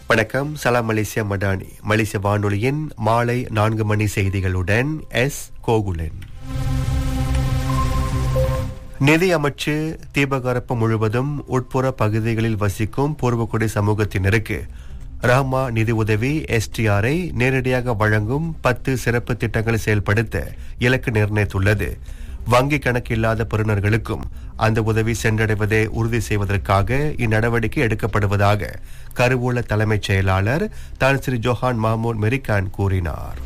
வணக்கம் சலாம் மலேசியா மடானி மலேசிய வானொலியின் மாலை நான்கு மணி செய்திகளுடன் எஸ் கோகுலன் நிதி அமைச்சு தீபகற்பம் முழுவதும் உட்புற பகுதிகளில் வசிக்கும் பூர்வக்குடி சமூகத்தினருக்கு ரஹ்மா நிதி உதவி எஸ்டிஆரை நேரடியாக வழங்கும் பத்து சிறப்பு திட்டங்களை செயல்படுத்த இலக்கு நிர்ணயித்துள்ளது வங்கி கணக்கு இல்லாத பெறுநர்களுக்கும் அந்த உதவி சென்றடைவதை உறுதி செய்வதற்காக இந்நடவடிக்கை எடுக்கப்படுவதாக கருவூல தலைமைச் செயலாளர் தான் ஸ்ரீ ஜோஹான் மஹமூத் மெரிகான் கூறினார்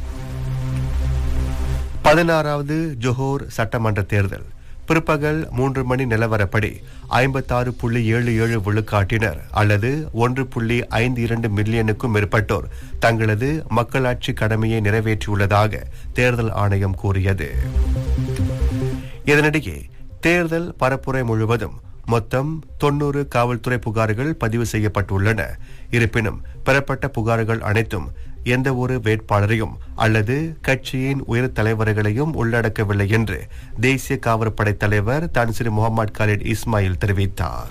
பதினாறாவது ஜொஹோர் சட்டமன்ற தேர்தல் பிற்பகல் மூன்று மணி நிலவரப்படி ஐம்பத்தாறு புள்ளி ஏழு ஏழு விழுக்காட்டினர் அல்லது ஒன்று புள்ளி ஐந்து இரண்டு மில்லியனுக்கும் மேற்பட்டோர் தங்களது மக்களாட்சி கடமையை நிறைவேற்றியுள்ளதாக தேர்தல் ஆணையம் கூறியது இதனிடையே தேர்தல் பரப்புரை முழுவதும் மொத்தம் தொன்னூறு காவல்துறை புகார்கள் பதிவு செய்யப்பட்டுள்ளன இருப்பினும் பெறப்பட்ட புகார்கள் அனைத்தும் எந்த ஒரு வேட்பாளரையும் அல்லது கட்சியின் உயர் தலைவர்களையும் உள்ளடக்கவில்லை என்று தேசிய காவற்படை தலைவர் தான் ஸ்ரீ முகமது காலிட் இஸ்மாயில் தெரிவித்தார்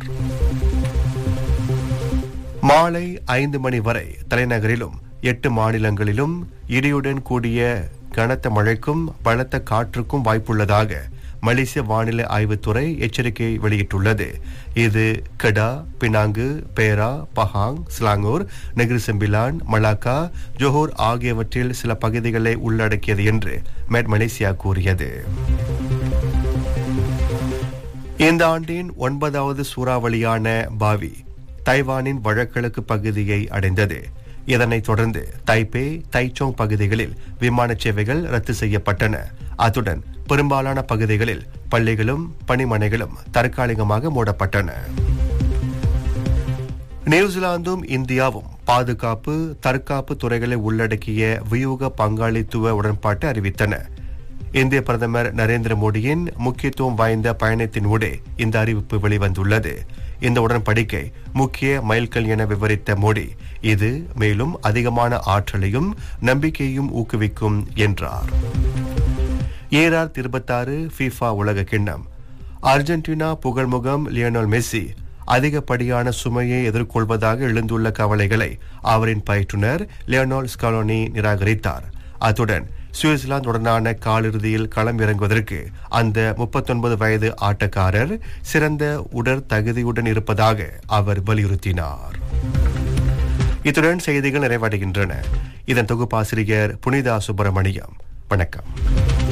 மாலை ஐந்து மணி வரை தலைநகரிலும் எட்டு மாநிலங்களிலும் இடியுடன் கூடிய கனத்த மழைக்கும் பலத்த காற்றுக்கும் வாய்ப்புள்ளதாக மலேசிய வானிலை ஆய்வுத்துறை எச்சரிக்கை வெளியிட்டுள்ளது இது Kedah Penang Perak Pahang Selangor Negeri Sembilan Malacca Johor ஆகியவற்றில் சில பகுதிகளை உள்ளடக்கியது என்று மேட் மலேசியா கூறியது இந்த ஆண்டின் ஒன்பதாவது சூறாவளியான பாவி தைவானின் வழக்கிழக்கு பகுதியை அடைந்தது இதனைத் தொடர்ந்து தைப்பே தைச்சோங் பகுதிகளில் விமான சேவைகள் ரத்து செய்யப்பட்டன அத்துடன் பெரும்பாலான பகுதிகளில் பள்ளிகளும் பணிமனைகளும் தற்காலிகமாக மூடப்பட்டன நியூசிலாந்தும் இந்தியாவும் பாதுகாப்பு தற்காப்பு துறைகளை உள்ளடக்கிய வியூக பங்காளித்துவ உடன்பாட்டை அறிவித்தன இந்திய பிரதமர் நரேந்திர மோடியின் முக்கியத்துவம் வாய்ந்த பயணத்தின் ஊடே இந்த அறிவிப்பு வெளிவந்துள்ளது இந்த உடன்படிக்கை முக்கிய மைல்கல் என விவரித்த மோடி இது மேலும் அதிகமான ஆற்றலையும் நம்பிக்கையும் ஊக்குவிக்கும் என்றார் ஏஆர் இருபத்தாறு ஃபீஃபா உலக கிண்ணம் அர்ஜென்டினா புகழ்முகம் லியோனல் மெஸ்ஸி அதிகப்படியான சுமையை எதிர்கொள்வதாக எழுந்துள்ள கவலைகளை அவரின் பயிற்றுனர் லியோனல் ஸ்காலோனி நிராகரித்தார் அத்துடன் சுவிட்சர்லாந்துடனான காலிறுதியில் களம் இறங்குவதற்கு அந்த முப்பத்தொன்பது வயது ஆட்டக்காரர் சிறந்த உடற் தகுதியுடன் இருப்பதாக அவர் வலியுறுத்தினார் இத்துடன் செய்திகள் நிறைவடைகின்றன இதன் தொகுப்பாசிரியர் புனிதா சுப்பிரமணியம் வணக்கம்